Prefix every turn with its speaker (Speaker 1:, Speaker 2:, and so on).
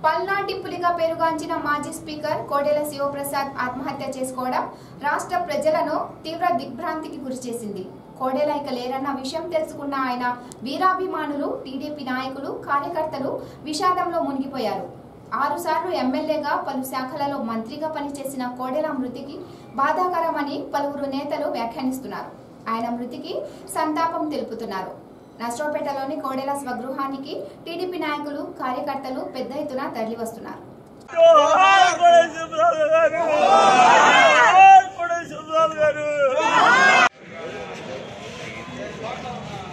Speaker 1: పల్నాటి పులిగా పేరుగాంచిన మాజీ స్పీకర్ కోడెల శివప్రసాద్ ఆత్మహత్య చేసుకోవడం రాష్ట్ర ప్రజలను తీవ్ర దిగ్భ్రాంతికి గురిచేసింది కోడెల ఇక లేరన్న విషయం తెలుసుకున్న ఆయన వీరాభిమానులు టీడీపీ నాయకులు కార్యకర్తలు విషాదంలో మునిగిపోయారు ఆరుసార్లు ఎమ్మెల్యేగా పలు శాఖలలో మంత్రిగా పనిచేసిన కోడెల మృతికి బాధాకరమని పలువురు నేతలు వ్యాఖ్యానిస్తున్నారు ఆయన మృతికి సంతాపం తెలుపుతున్నారు నష్టపేటలోని కోడెల స్వగృహానికి టీడీపీ నాయకులు కార్యకర్తలు పెద్ద ఎత్తున తరలివస్తున్నారు
Speaker 2: జోహార్ కొడే శివరాజు గారు జోహార్ కొడే శివరాజు గారు